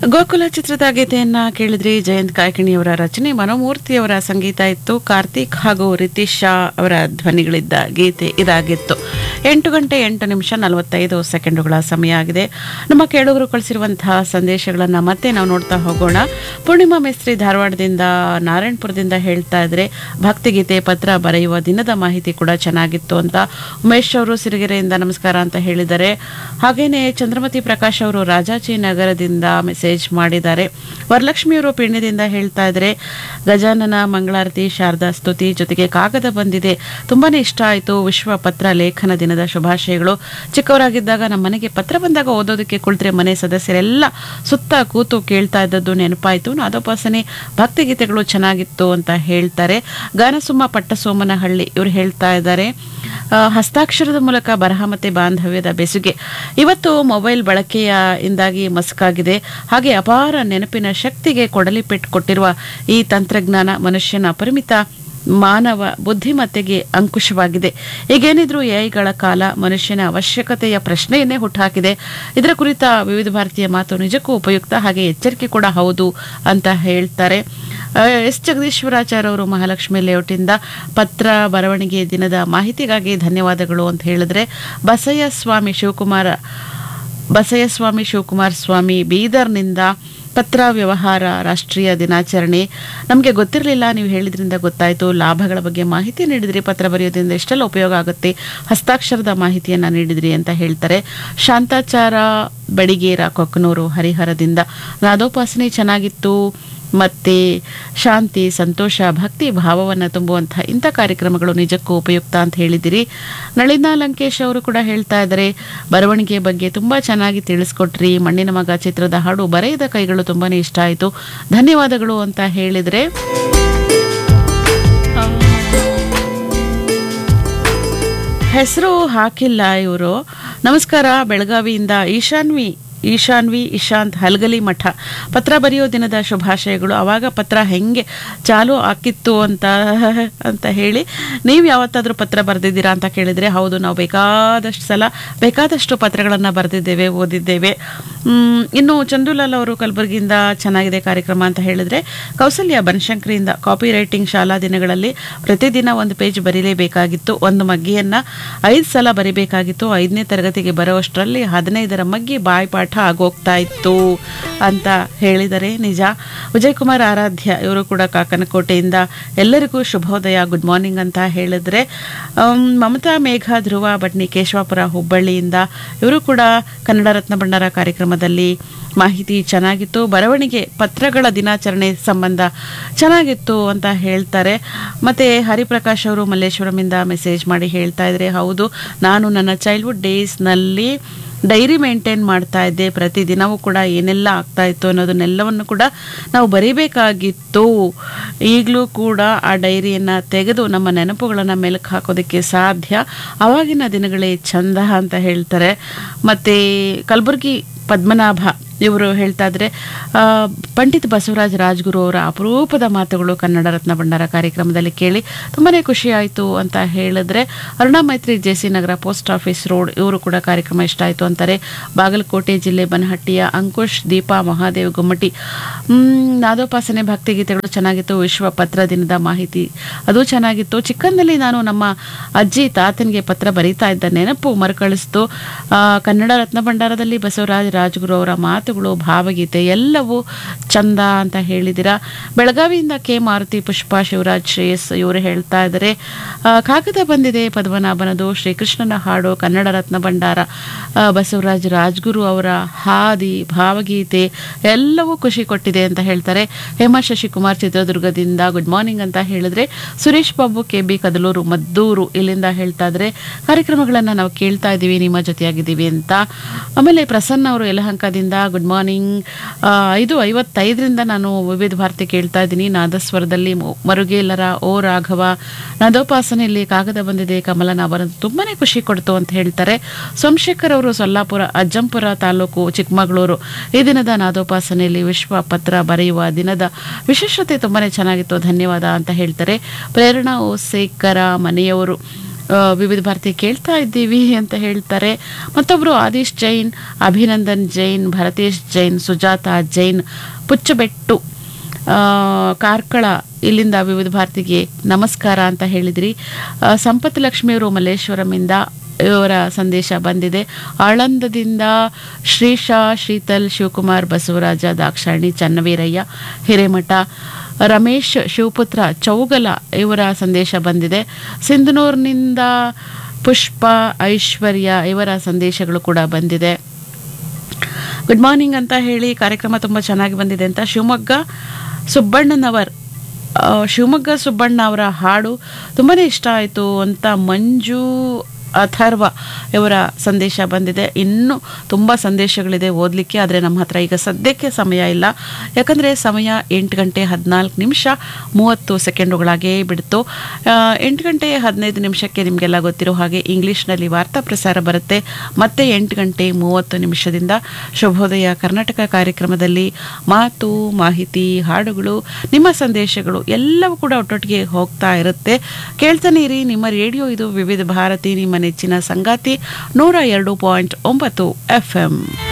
ಗೋಕುಲ ಚಿತ್ರದ ಗೀತೆಯನ್ನ ಕೇಳಿದ್ರಿ ಜಯಂತ್ ಕಾಯ್ಕಿಣಿಯವರ ರಚನೆ ಮನೋಮೂರ್ತಿಯವರ ಸಂಗೀತ ಇತ್ತು ಕಾರ್ತಿಕ್ ಹಾಗೂ ರಿತೀಶ್ ಶಾ ಅವರ ಧ್ವನಿಗಳಿದ್ದ ಗೀತೆ ಇದಾಗಿತ್ತು ಎಂಟು ಗಂಟೆ ಎಂಟು ನಿಮಿಷ ನಲವತ್ತೈದು ಸೆಕೆಂಡುಗಳ ಸಮಯ ಆಗಿದೆ ನಮ್ಮ ಕೇಳುಗರು ಕಳಿಸಿರುವಂತಹ ಸಂದೇಶಗಳನ್ನ ಮತ್ತೆ ನಾವು ನೋಡ್ತಾ ಹೋಗೋಣ ಪೂರ್ಣಿಮಾ ಮೇಸ್ತ್ರಿ ಧಾರವಾಡದಿಂದ ನಾರಾಯಣಪುರದಿಂದ ಹೇಳ್ತಾ ಇದ್ರೆ ಭಕ್ತಿಗೀತೆ ಪತ್ರ ಬರೆಯುವ ದಿನದ ಮಾಹಿತಿ ಕೂಡ ಚೆನ್ನಾಗಿತ್ತು ಅಂತ ಉಮೇಶ್ ಅವರು ಸಿರಿಗೆರೆಯಿಂದ ನಮಸ್ಕಾರ ಅಂತ ಹೇಳಿದ್ದಾರೆ ಹಾಗೇನೆ ಚಂದ್ರಮತಿ ಪ್ರಕಾಶ್ ಅವರು ರಾಜಾಜಿ ನಗರದಿಂದ ಮೆಸೇಜ್ ಮಾಡಿದ್ದಾರೆ ವರಲಕ್ಷ್ಮಿಯವರು ಪಿಣ್ಯದಿಂದ ಹೇಳ್ತಾ ಇದ್ರೆ ಗಜಾನನ ಮಂಗಳಾರತಿ ಶಾರದಾ ಸ್ತುತಿ ಜೊತೆಗೆ ಕಾಗದ ಬಂದಿದೆ ತುಂಬಾನೇ ಇಷ್ಟ ಆಯಿತು ವಿಶ್ವ ಪತ್ರ ಲೇಖನ ದಿನದ ಶುಭಾಶಯಗಳು ಚಿಕ್ಕವರಾಗಿದ್ದಾಗ ನಮ್ಮ ಮನೆಗೆ ಪತ್ರ ಬಂದಾಗ ಓದೋದಕ್ಕೆ ಕುಳಿತರೆ ಮನೆ ಸದಸ್ಯರೆಲ್ಲ ಸುತ್ತ ಕೂತು ಕೇಳ್ತಾ ಇದ್ದದ್ದು ನೆನಪಾಯಿತು ನಾದೋಪಾಸನೆ ಭಕ್ತಿಗೀತೆಗಳು ಚೆನ್ನಾಗಿತ್ತು ಅಂತ ಹೇಳ್ತಾರೆ ಗಾನಸುಮ್ಮ ಪಟ್ಟಸೋಮನಹಳ್ಳಿ ಇವರು ಹೇಳ್ತಾ ಇದ್ದಾರೆ ಆ, ಹಸ್ತಾಕ್ಷರದ ಮೂಲಕ ಬರಹ ಮತ್ತೆ ಬಾಂಧವ್ಯದ ಬೆಸುಗೆ ಇವತ್ತು ಮೊಬೈಲ್ ಬಳಕೆಯ ಇಂದಾಗಿ ಮಸ್ಕಾಗಿದೆ ಹಾಗೆ ಅಪಾರ ನೆನಪಿನ ಶಕ್ತಿಗೆ ಕೊಡಲಿ ಪೆಟ್ಟು ಕೊಟ್ಟಿರುವ ಈ ತಂತ್ರಜ್ಞಾನ ಮನುಷ್ಯನ ಅಪರಿಮಿತ ಮಾನವ ಬುದ್ಧಿಮತ್ತೆಗೆ ಅಂಕುಶವಾಗಿದೆ ಈಗೇನಿದ್ರು ಎಐಗಳ ಕಾಲ ಮನುಷ್ಯನ ಅವಶ್ಯಕತೆಯ ಪ್ರಶ್ನೆಯನ್ನೇ ಹುಟ್ಟುಹಾಕಿದೆ ಇದರ ಕುರಿತ ವಿವಿಧ ಭಾರತೀಯ ಮಾತು ನಿಜಕ್ಕೂ ಉಪಯುಕ್ತ ಹಾಗೆ ಎಚ್ಚರಿಕೆ ಕೂಡ ಹೌದು ಅಂತ ಹೇಳ್ತಾರೆ ಆ, ಎಸ್ ಜಗದೀಶ್ವರಾಚಾರ್ಯ ಅವರು ಮಹಾಲಕ್ಷ್ಮಿ ಲೇಔಟಿಂದ ಪತ್ರ ಬರವಣಿಗೆ ದಿನದ ಮಾಹಿತಿಗಾಗಿ ಧನ್ಯವಾದಗಳು ಅಂತ ಹೇಳಿದ್ರೆ ಬಸಯ್ಯ ಸ್ವಾಮಿ ಶಿವಕುಮಾರ ಬಸಯ್ಯಸ್ವಾಮಿ ಶಿವಕುಮಾರ್ ಸ್ವಾಮಿ ಬೀದರ್ನಿಂದ ಪತ್ರ ವ್ಯವಹಾರ ರಾಷ್ಟ್ರೀಯ ದಿನಾಚರಣೆ ನಮಗೆ ಗೊತ್ತಿರಲಿಲ್ಲ ನೀವು ಹೇಳಿದ್ರಿಂದ ಗೊತ್ತಾಯಿತು ಲಾಭಗಳ ಬಗ್ಗೆ ಮಾಹಿತಿ ನೀಡಿದ್ರಿ ಪತ್ರ ಬರೆಯೋದ್ರಿಂದ ಎಷ್ಟೆಲ್ಲ ಉಪಯೋಗ ಆಗುತ್ತೆ ಹಸ್ತಾಕ್ಷರದ ಮಾಹಿತಿಯನ್ನು ನೀಡಿದ್ರಿ ಅಂತ ಹೇಳ್ತಾರೆ ಶಾಂತಾಚಾರ ಬಡಿಗೇರ ಕೊಕ್ಕನೂರು ಹರಿಹರದಿಂದ ನಾದೋಪಾಸನೆ ಚೆನ್ನಾಗಿತ್ತು ಮತ್ತೆ ಶಾಂತಿ ಸಂತೋಷ ಭಕ್ತಿ ಭಾವವನ್ನು ತುಂಬುವಂತಹ ಇಂಥ ಕಾರ್ಯಕ್ರಮಗಳು ನಿಜಕ್ಕೂ ಉಪಯುಕ್ತ ಅಂತ ಹೇಳಿದಿರಿ ನಳಿನಾ ಲಂಕೇಶ್ ಅವರು ಕೂಡ ಹೇಳ್ತಾ ಇದ್ದಾರೆ ಬರವಣಿಗೆ ಬಗ್ಗೆ ತುಂಬಾ ಚೆನ್ನಾಗಿ ತಿಳಿಸ್ಕೊಟ್ರಿ ಮಣ್ಣಿನ ಮಗ ಚಿತ್ರದ ಹಾಡು ಬರೆಯದ ಕೈಗಳು ತುಂಬಾನೇ ಇಷ್ಟ ಆಯಿತು ಧನ್ಯವಾದಗಳು ಅಂತ ಹೇಳಿದ್ರೆ ಹೆಸರು ಹಾಕಿಲ್ಲ ಇವರು ನಮಸ್ಕಾರ ಬೆಳಗಾವಿಯಿಂದ ಈಶಾನ್ವಿ ಈಶಾನ್ವಿ ಇಶಾಂತ್ ಹಲ್ಗಲಿ ಮಠ ಪತ್ರ ಬರೆಯೋ ದಿನದ ಶುಭಾಶಯಗಳು ಅವಾಗ ಪತ್ರ ಹೆಂಗೆ ಚಾಲು ಆಕಿತ್ತು ಅಂತ ಅಂತ ಹೇಳಿ ನೀವು ಯಾವತ್ತಾದರೂ ಪತ್ರ ಬರೆದಿದ್ದೀರಾ ಅಂತ ಕೇಳಿದರೆ ಹೌದು ನಾವು ಬೇಕಾದಷ್ಟು ಸಲ ಬೇಕಾದಷ್ಟು ಪತ್ರಗಳನ್ನು ಬರೆದಿದ್ದೇವೆ ಓದಿದ್ದೇವೆ ಮ್, ಇನ್ನು ಚಂದುಲಾಲ್ ಅವರು ಕಲಬುರಗಿಯಿಂದ ಚೆನ್ನಾಗಿದೆ ಕಾರ್ಯಕ್ರಮ ಅಂತ ಹೇಳಿದ್ರೆ ಕೌಸಲ್ಯ ಬನಶಂಕರಿಯಿಂದ ಕಾಪಿ ರೈಟಿಂಗ್ ಶಾಲಾ ದಿನಗಳಲ್ಲಿ ಪ್ರತಿದಿನ ಒಂದು ಪೇಜ್ ಬರೀಲೇಬೇಕಾಗಿತ್ತು ಒಂದು ಮಗ್ಗಿಯನ್ನ ಐದು ಸಲ ಬರಿಬೇಕಾಗಿತ್ತು ಐದನೇ ತರಗತಿಗೆ ಬರೋಷ್ಟರಲ್ಲಿ ಹದಿನೈದರ ಮಗ್ಗಿ ಬಾಯ್ಪಾಠ ಆಗೋಗ್ತಾ ಇತ್ತು ಅಂತ ಹೇಳಿದರೆ ನಿಜ ವಿಜಯ್ ಕುಮಾರ್ ಆರಾಧ್ಯ ಇವರು ಕೂಡ ಕಾಕನಕೋಟೆಯಿಂದ ಎಲ್ಲರಿಗೂ ಶುಭೋದಯ ಗುಡ್ ಮಾರ್ನಿಂಗ್ ಅಂತ ಹೇಳಿದ್ರೆ ಆಮ್, ಮಮತಾ ಮೇಘ ಧ್ರುವ ಬಟ್ನಿ ಕೇಶವಾಪುರ ಹುಬ್ಬಳ್ಳಿಯಿಂದ ಇವರು ಕೂಡ ಕನ್ನಡ ರತ್ನ ಭಂಡಾರ ಕಾರ್ಯಕ್ರಮದಲ್ಲಿ ಮಾಹಿತಿ ಚೆನ್ನಾಗಿತ್ತು ಬರವಣಿಗೆ ಪತ್ರಗಳ ದಿನಾಚರಣೆ ಸಂಬಂಧ ಚೆನ್ನಾಗಿತ್ತು ಅಂತ ಹೇಳ್ತಾರೆ ಮತ್ತೆ ಹರಿಪ್ರಕಾಶ್ ಅವರು ಮಲ್ಲೇಶ್ವರಮಿಂದ ಮೆಸೇಜ್ ಮಾಡಿ ಹೇಳ್ತಾ ಇದ್ರೆ ಹೌದು ನಾನು ನನ್ನ ಚೈಲ್ಡ್ಹುಡ್ ಡೇಸ್ನಲ್ಲಿ ಡೈರಿ ಮೇಂಟೈನ್ ಮಾಡ್ತಾ ಇದ್ದೆ ಪ್ರತಿದಿನವೂ ಕೂಡ ಏನೆಲ್ಲ ಆಗ್ತಾ ಇತ್ತು ಅನ್ನೋದನ್ನೆಲ್ಲವನ್ನು ಕೂಡ ನಾವು ಬರೀಬೇಕಾಗಿತ್ತು ಈಗಲೂ ಕೂಡ ಆ ಡೈರಿಯನ್ನು ತೆಗೆದು ನಮ್ಮ ನೆನಪುಗಳನ್ನು ಮೆಲುಕು ಹಾಕೋದಕ್ಕೆ ಸಾಧ್ಯ ಆವಾಗಿನ ದಿನಗಳೇ ಚಂದ ಅಂತ ಹೇಳ್ತಾರೆ ಮತ್ತು ಕಲಬುರಗಿ ಪದ್ಮನಾಭ ಇವರು ಹೇಳ್ತಾ ಇದ್ರೆ ಆ, ಪಂಡಿತ್ ಬಸವರಾಜ್ ರಾಜ್ಗುರು ಅವರ ಅಪರೂಪದ ಮಾತುಗಳು ಕನ್ನಡ ರತ್ನ ಭಂಡಾರ ಕಾರ್ಯಕ್ರಮದಲ್ಲಿ ಕೇಳಿ ತುಂಬಾನೇ ಖುಷಿ ಆಯಿತು ಅಂತ ಹೇಳಿದ್ರೆ Aruna Maitri J C Nagar post office road ಇವರು ಕೂಡ ಕಾರ್ಯಕ್ರಮ ಇಷ್ಟ ಆಯಿತು ಅಂತಾರೆ ಬಾಗಲಕೋಟೆ ಜಿಲ್ಲೆ ಬನಹಟ್ಟಿಯ ಅಂಕುಶ್ ದೀಪಾ ಮಹಾದೇವ್ ಗುಮ್ಮಟಿ ಮ್, ನಾದೋಪಾಸನೆ ಭಕ್ತಿಗೀತೆಗಳು ಚೆನ್ನಾಗಿತ್ತು ವಿಶ್ವ ಪತ್ರ ದಿನದ ಮಾಹಿತಿ ಅದು ಚೆನ್ನಾಗಿತ್ತು ಚಿಕ್ಕಂದಲ್ಲಿ ನಾನು ನಮ್ಮ ಅಜ್ಜಿ ತಾತನಿಗೆ ಪತ್ರ ಬರೀತಾ ಇದ್ದ ನೆನಪು ಮರುಕಳಿಸ್ತು ಆ, ಕನ್ನಡ ರತ್ನ ಭಂಡಾರದಲ್ಲಿ ಬಸವರಾಜ್ ರಾಜ್ಗುರು ಅವರ ಮಾತುಗಳು ಭಾವಗೀತೆ ಎಲ್ಲವೂ ಚಂದ ಅಂತ ಹೇಳಿದಿರಾ ಬೆಳಗಾವಿಯಿಂದ ಕೆ ಮಾರುತಿ ಪುಷ್ಪ ಶಿವರಾಜ್ ಶ್ರೇಯಸ್ ಇವರು ಹೇಳ್ತಾ ಇದ್ದಾರೆ ಆ, ಕಾಗದ ಬಂದಿದೆ ಪದ್ಮನಾಭನದು ಶ್ರೀಕೃಷ್ಣನ ಹಾಡು ಕನ್ನಡ ರತ್ನ ಭಂಡಾರ ಆ, ಬಸವರಾಜ್ ರಾಜ್ಗುರು ಅವರ ಹಾದಿ ಭಾವಗೀತೆ ಎಲ್ಲವೂ ಖುಷಿ ಕೊಟ್ಟಿದೆ ಅಂತ ಹೇಳ್ತಾರೆ ಹೇಮಾ ಶಶಿಕುಮಾರ್ ಚಿತ್ರದುರ್ಗದಿಂದ ಗುಡ್ ಮಾರ್ನಿಂಗ್ ಅಂತ ಹೇಳಿದ್ರೆ ಸುರೇಶ್ ಬಾಬು ಕೆ ಬಿ ಕದಲೂರು ಮದ್ದೂರು ಇಲ್ಲಿಂದ ಹೇಳ್ತಾ ಇದ್ರೆ ಕಾರ್ಯಕ್ರಮಗಳನ್ನು ನಾವು ಕೇಳ್ತಾ ಇದ್ದೀವಿ ನಿಮ್ಮ ಜೊತೆಯಾಗಿದ್ದೀವಿ ಅಂತ ಆಮೇಲೆ ಪ್ರಸನ್ನ ಅವರು ಯಲಹಂಕದಿಂದ ಗುಡ್ ಮಾರ್ನಿಂಗ್ ಐದು ಐವತ್ತೈದರಿಂದ ನಾನು ವಿವಿಧ ಭಾರತಿ ಕೇಳ್ತಾ ಇದ್ದೀನಿ ನಾದಸ್ವರದಲ್ಲಿ ಮು- ಮರುಗೇಲರ ಓ ರಾಘವ ನಾದೋಪಾಸನೆಯಲ್ಲಿ ಕಾಗದ ಬಂದಿದೆ ಕಮಲನ ಅವರದ್ದು ತುಂಬಾನೇ ಖುಷಿ ಕೊಡ್ತು ಅಂತ ಹೇಳ್ತಾರೆ ಸೋಮಶೇಖರ್ ಅವರು ಸೊಲ್ಲಾಪುರ ಅಜ್ಜಂಪುರ ತಾಲೂಕು ಚಿಕ್ಕಮಗಳೂರು ಈ ದಿನದ ನಾದೋಪಾಸನೆಯಲ್ಲಿ ವಿಶ್ವ ಪತ್ರ ಬರೆಯುವ ದಿನದ ವಿಶೇಷತೆ ತುಂಬಾನೇ ಚೆನ್ನಾಗಿತ್ತು ಧನ್ಯವಾದ ಅಂತ ಹೇಳ್ತಾರೆ ಪ್ರೇರಣಾ ಓಸೇಕರ ಮನೆಯವರು ಆ, ವಿವಿಧ ಭಾರತಿ ಕೇಳ್ತಾ ಇದ್ದೀವಿ ಅಂತ ಹೇಳ್ತಾರೆ ಮತ್ತೊಬ್ಬರು ಆದೀಶ್ ಜೈನ್ ಅಭಿನಂದನ್ ಜೈನ್ ಭರತೇಶ್ ಜೈನ್ ಸುಜಾತಾ ಜೈನ್ ಪುಚ್ಚಬೆಟ್ಟು ಆ, ಕಾರ್ಕಳ ಇಲ್ಲಿಂದ ವಿವಿಧ ಭಾರತಿಗೆ ನಮಸ್ಕಾರ ಅಂತ ಹೇಳಿದ್ರಿ ಆ, ಸಂಪತ್ ಲಕ್ಷ್ಮಿಯವರು ಮಲ್ಲೇಶ್ವರಮಿಂದ ಇವರ ಸಂದೇಶ ಬಂದಿದೆ ಆಳಂದದಿಂದ ಶ್ರೀಶಾ ಶೀತಲ್ ಶಿವಕುಮಾರ್ ಬಸವರಾಜ ದಾಕ್ಷಾಯಣಿ ಚನ್ನವೀರಯ್ಯ ಹಿರೇಮಠ ರಮೇಶ್ ಶಿವಪುತ್ರ ಚೌಗಲ ಇವರ ಸಂದೇಶ ಬಂದಿದೆ ಸಿಂಧನೂರಿನಿಂದ ಪುಷ್ಪ ಐಶ್ವರ್ಯ ಇವರ ಸಂದೇಶಗಳು ಕೂಡ ಬಂದಿದೆ ಗುಡ್ ಮಾರ್ನಿಂಗ್ ಅಂತ ಹೇಳಿ ಕಾರ್ಯಕ್ರಮ ತುಂಬ ಚೆನ್ನಾಗಿ ಬಂದಿದೆ ಅಂತ ಶಿವಮೊಗ್ಗ ಸುಬ್ಬಣ್ಣನವರ್ ಆ, ಶಿವಮೊಗ್ಗ ಸುಬ್ಬಣ್ಣ ಅವರ ಹಾಡು ತುಂಬಾ ಇಷ್ಟ ಆಯಿತು ಅಂತ ಮಂಜು ಅಥರ್ವ ಇವರ ಸಂದೇಶ ಬಂದಿದೆ ಇನ್ನೂ ತುಂಬ ಸಂದೇಶಗಳಿದೆ ಓದಲಿಕ್ಕೆ ಆದರೆ ನಮ್ಮ ಹತ್ರ ಈಗ ಸದ್ಯಕ್ಕೆ ಸಮಯ ಇಲ್ಲ ಯಾಕಂದರೆ ಸಮಯ ಎಂಟು ಗಂಟೆ ಹದಿನಾಲ್ಕು ನಿಮಿಷ ಮೂವತ್ತು ಸೆಕೆಂಡುಗಳಾಗೇ ಬಿಡ್ತು ಆ, ಎಂಟು ಗಂಟೆ ಹದಿನೈದು ನಿಮಿಷಕ್ಕೆ ನಿಮಗೆಲ್ಲ ಗೊತ್ತಿರೋ ಹಾಗೆ ಇಂಗ್ಲೀಷ್ನಲ್ಲಿ ವಾರ್ತಾ ಪ್ರಸಾರ ಬರುತ್ತೆ ಮತ್ತೆ ಎಂಟು ಗಂಟೆ ಮೂವತ್ತು ನಿಮಿಷದಿಂದ ಶುಭೋದಯ ಕರ್ನಾಟಕ ಕಾರ್ಯಕ್ರಮದಲ್ಲಿ ಮಾತು ಮಾಹಿತಿ ಹಾಡುಗಳು ನಿಮ್ಮ ಸಂದೇಶಗಳು ಎಲ್ಲವೂ ಕೂಡ ಒಟ್ಟೊಟ್ಟಿಗೆ ಹೋಗ್ತಾ ಇರುತ್ತೆ ಕೇಳ್ತಾನೆ ಇರಿ ನಿಮ್ಮ ರೇಡಿಯೋ ಇದು ವಿವಿಧ ಭಾರತಿ ನಿಮ್ಮ ನೆಚ್ಚಿನ ಸಂಗಾತಿ ನೂರ ಎರಡು ಪಾಯಿಂಟ್ ಒಂಬತ್ತು ಎಫ್ ಎಂ